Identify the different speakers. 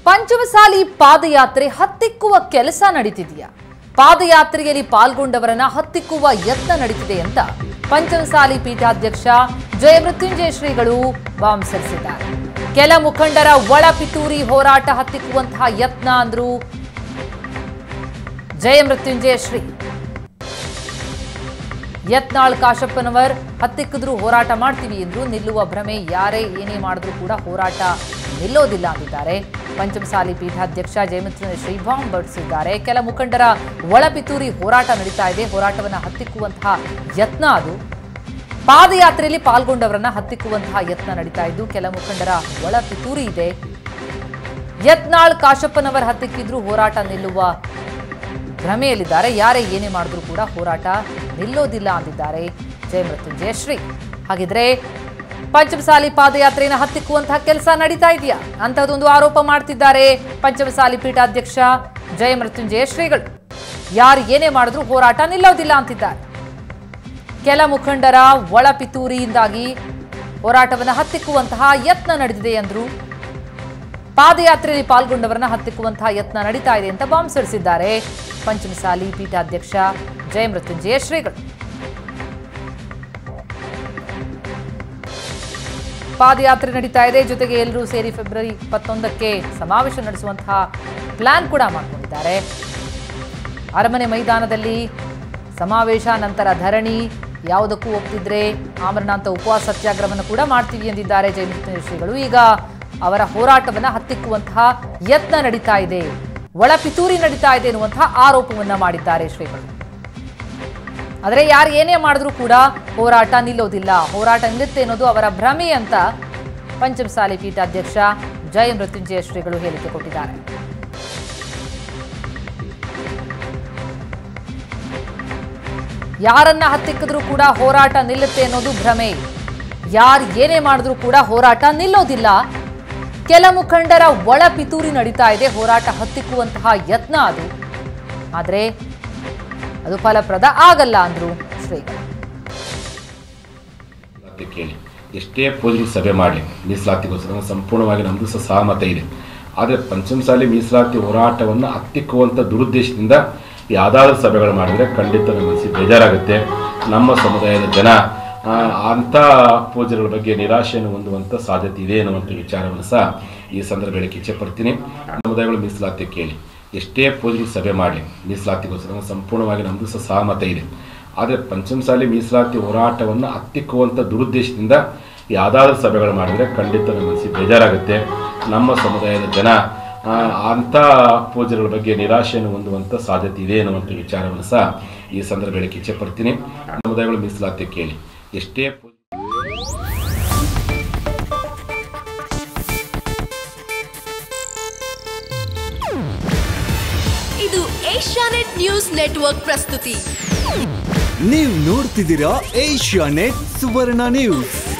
Speaker 1: ಪಂಚಮಸಾಲಿ ಪಾದಯಾತ್ರೆ ಹತ್ತಿಕ್ಕುವ ಕೆಲಸ ನಡೀತಿದೆಯಾ ಪಾದಯಾತ್ರೆಯಲ್ಲಿ ಪಾಲ್ಗೊಂಡವರನ್ನ ಹತ್ತಿಕ್ಕುವ ಯತ್ನ ನಡೀತಿದೆ ಅಂತ ಪಂಚಮಸಾಲಿ ಪೀಠಾಧ್ಯಕ್ಷ ಜಯಮೃತ್ಯುಂಜಯ ಶ್ರೀಗಳು ಬಾಂಬ್ ಸರಿಸಿದ್ದಾರೆ ಕೆಲ ಮುಖಂಡರ ಒಳ ಪಿತೂರಿ ಹೋರಾಟ ಹತ್ತಿಕ್ಕುವಂತಹ ಯತ್ನ ಅಂದ್ರು ಜಯಮೃತ್ಯುಂಜಯ ಶ್ರೀ ಯತ್ನಾಳ್ ಕಾಶಪ್ಪನವರ್ ಹತ್ತಿಕ್ಕಿದ್ರು ಹೋರಾಟ ಮಾಡ್ತೀವಿ ಎಂದ್ರು ನಿಲ್ಲುವ ಭ್ರಮೆ ಯಾರೇ ಏನೇ ಮಾಡಿದ್ರು ಕೂಡ ಹೋರಾಟ ನಿಲ್ಲೋದಿಲ್ಲ ಅಂದಿದ್ದಾರೆ ಪಂಚಮಸಾಲಿ ಪೀಠಾಧ್ಯಕ್ಷ ಜಯಮಿತ್ರ ಶ್ರೀಭಾಮ್ ಬಡಿಸಿದ್ದಾರೆ ಕೆಲ ಮುಖಂಡರ ಒಳಪಿತೂರಿ ಹೋರಾಟ ನಡೀತಾ ಇದೆ ಹೋರಾಟವನ್ನ ಹತ್ತಿಕ್ಕುವಂತಹ ಯತ್ನ ಅದು ಪಾದಯಾತ್ರೆಯಲ್ಲಿ ಪಾಲ್ಗೊಂಡವರನ್ನ ಹತ್ತಿಕ್ಕುವಂತಹ ಯತ್ನ ನಡೀತಾ ಇದ್ದು ಕೆಲ ಮುಖಂಡರ ಒಳ ಪಿತೂರಿ ಇದೆ ಯತ್ನಾಳ್ ಕಾಶಪ್ಪನವರ್ ಹತ್ತಿಕ್ಕಿದ್ರು ಹೋರಾಟ ನಿಲ್ಲುವ ಭ್ರಮೆಯಲ್ಲಿದ್ದಾರೆ ಯಾರೇ ಏನೇ ಮಾಡಿದ್ರು ಕೂಡ ಹೋರಾಟ ನಿಲ್ಲೋದಿಲ್ಲ ಅಂದಿದ್ದಾರೆ ಜಯಮೃತ್ಯುಂಜಯ ಶ್ರೀ ಹಾಗಿದ್ರೆ ಪಂಚಮಸಾಲಿ ಪಾದಯಾತ್ರೆಯನ್ನು ಹತ್ತಿಕ್ಕುವಂತಹ ಕೆಲಸ ನಡೀತಾ ಇದೆಯಾ ಅಂತಹದೊಂದು ಆರೋಪ ಮಾಡ್ತಿದ್ದಾರೆ ಪಂಚಮಸಾಲಿ ಪೀಠಾಧ್ಯಕ್ಷ ಜಯಮೃತ್ಯುಂಜಯ ಶ್ರೀಗಳು ಯಾರು ಏನೇ ಮಾಡಿದ್ರು ಹೋರಾಟ ನಿಲ್ಲೋದಿಲ್ಲ ಅಂತಿದ್ದಾರೆ ಕೆಲ ಮುಖಂಡರ ಒಳ ಪಿತೂರಿಯಿಂದಾಗಿ ಹೋರಾಟವನ್ನು ಹತ್ತಿಕ್ಕುವಂತಹ ಯತ್ನ ನಡೆದಿದೆ ಎಂದರು ಪಾದಯಾತ್ರೆಯಲ್ಲಿ ಪಾಲ್ಗೊಂಡವರನ್ನ ಹತ್ತಿಕ್ಕುವಂತಹ ಯತ್ನ ನಡೀತಾ ಇದೆ ಅಂತ ಬಾಂಬ್ ಸಿಡಿಸಿದ್ದಾರೆ ಪಂಚಮಸಾಲಿ ಪೀಠಾಧ್ಯಕ್ಷ ಜಯಮೃತ್ಯುಂಜಯ ಶ್ರೀಗಳು ಪಾದಯಾತ್ರೆ ನಡೀತಾ ಇದೆ ಜೊತೆಗೆ ಎಲ್ಲರೂ ಸೇರಿ ಫೆಬ್ರವರಿ ಇಪ್ಪತ್ತೊಂದಕ್ಕೆ ಸಮಾವೇಶ ನಡೆಸುವಂತಹ ಪ್ಲಾನ್ ಕೂಡ ಮಾಡಿಕೊಂಡಿದ್ದಾರೆ ಅರಮನೆ ಮೈದಾನದಲ್ಲಿ ಸಮಾವೇಶ ನಂತರ ಧರಣಿ ಯಾವುದಕ್ಕೂ ಒಪ್ತಿದ್ರೆ ಆಮರಣಾಂತ ಉಪವಾಸ ಸತ್ಯಾಗ್ರಹವನ್ನು ಕೂಡ ಮಾಡ್ತೀವಿ ಎಂದಿದ್ದಾರೆ ಜಯಮೃತ್ಯುಂಜಯ ಶ್ರೀಗಳು ಈಗ ಅವರ ಹೋರಾಟವನ್ನ ಹತ್ತಿಕ್ಕುವಂತಹ ಯತ್ನ ನಡೀತಾ ಇದೆ ಒಳ ಪಿತೂರಿ ನಡೀತಾ ಇದೆ ಎನ್ನುವಂತಹ ಆರೋಪವನ್ನ ಮಾಡಿದ್ದಾರೆ ಶ್ರೀಗಳು ಆದರೆ ಯಾರು ಏನೇ ಮಾಡಿದ್ರೂ ಕೂಡ ಹೋರಾಟ ನಿಲ್ಲೋದಿಲ್ಲ ಹೋರಾಟ ನಿಲ್ಲುತ್ತೆ ಅನ್ನೋದು ಅವರ ಭ್ರಮೆ ಅಂತ ಪಂಚಮಸಾಲಿ ಪೀಠಾಧ್ಯಕ್ಷ ಜಯ ಮೃತ್ಯುಂಜಯ ಶ್ರೀಗಳು ಹೇಳಿಕೆ ಕೊಟ್ಟಿದ್ದಾರೆ ಯಾರನ್ನ ಹತ್ತಿಕ್ಕಿದ್ರೂ ಕೂಡ ಹೋರಾಟ ನಿಲ್ಲುತ್ತೆ ಅನ್ನೋದು ಭ್ರಮೆ ಯಾರು ಏನೇ ಮಾಡಿದ್ರೂ ಕೂಡ ಹೋರಾಟ ನಿಲ್ಲೋದಿಲ್ಲ ಕೆಲ ಮುಖಂಡರ ಒಳ ಪಿತೂರಿ ನಡೀತಾ ಇದೆ ಹೋರಾಟ ಹತ್ತಿಕ್ಕುವಂತಹ ಯತ್ನ ಅದು ಆದರೆ ಅದು ಫಲಪ್ರದ ಆಗಲ್ಲ ಅಂದ್ರು ಶ್ರೀಗಳು
Speaker 2: ಮೀಸಲಾತಿ ಕೇಳಿ ಎಷ್ಟೇ ಪೊಲೀಸ್ ಸಭೆ ಮಾಡಿ ಮೀಸಲಾತಿಗೋಸ್ಕರ ಸಂಪೂರ್ಣವಾಗಿ ನಮ್ಮದು ಸಹ ಸಹಮತ ಇದೆ ಆದರೆ ಪಂಚಮಸಾಲಿ ಮೀಸಲಾತಿ ಹೋರಾಟವನ್ನು ಹತ್ತಿಕ್ಕುವಂಥ ದುರುದ್ದೇಶದಿಂದ ಯಾವುದಾದ್ರೂ ಸಭೆಗಳು ಮಾಡಿದರೆ ಖಂಡಿತ ನಮ್ಮ ಮನಸ್ಸಿಗೆ ಬೇಜಾರಾಗುತ್ತೆ ನಮ್ಮ ಸಮುದಾಯದ ಜನ ಆ, ಅಂಥ ಪೂಜೆಗಳ ಬಗ್ಗೆ ನಿರಾಶೆಯನ್ನು ಹೊಂದುವಂಥ ಸಾಧ್ಯತೆ ಇದೆ ಅನ್ನುವಂಥ ವಿಚಾರವನ್ನು ಸಹ ಈ ಸಂದರ್ಭ ಹೇಳಕ್ಕೆ ಇಚ್ಛೆಪಡ್ತೀನಿ ಸಮುದಾಯಗಳು ಮೀಸಲಾತಿ ಕೇಳಿ ಎಷ್ಟೇ ಪೊಲೀಸ್ ಸಭೆ ಮಾಡಿ ಮೀಸಲಾತಿಗೋಸ್ಕರ ಸಂಪೂರ್ಣವಾಗಿ ನಮ್ಮದು ಸಹ ಸಹಮತ ಇದೆ ಆದರೆ ಪಂಚಮಸಾಲಿ ಮೀಸಲಾತಿ ಹೋರಾಟವನ್ನು ಹತ್ತಿಕ್ಕುವಂಥ ದುರುದ್ದೇಶದಿಂದ ಯಾವುದಾದ್ರೂ ಸಭೆಗಳು ಮಾಡಿದರೆ ಖಂಡಿತ ನಮ್ಮ ಮನಸ್ಸಿಗೆ ಬೇಜಾರಾಗುತ್ತೆ ನಮ್ಮ ಸಮುದಾಯದ ಜನ ಆ, ಅಂಥ ಪೂಜೆಗಳ ಬಗ್ಗೆ ನಿರಾಶೆಯನ್ನು ಹೊಂದುವಂಥ ಸಾಧ್ಯತೆ ಇದೆ ಅನ್ನುವಂಥ ವಿಚಾರವನ್ನು ಸಹ ಈ ಸಂದರ್ಭ ಹೇಳಕ್ಕೆ ಇಚ್ಛೆಪಡ್ತೀನಿ ಸಮುದಾಯಗಳು ಮೀಸಲಾತಿ ಕೇಳಿ ಎಷ್ಟೇ ಪೂ-
Speaker 3: ಇದು ಏಷ್ಯಾನೆಟ್ ನ್ಯೂಸ್ ನೆಟ್ವರ್ಕ್ ಪ್ರಸ್ತುತಿ
Speaker 4: ನೀವು ನೋಡ್ತಿದ್ದೀರಾ ಏಷ್ಯಾ ನೆಟ್ ಸುವರ್ಣ ನ್ಯೂಸ್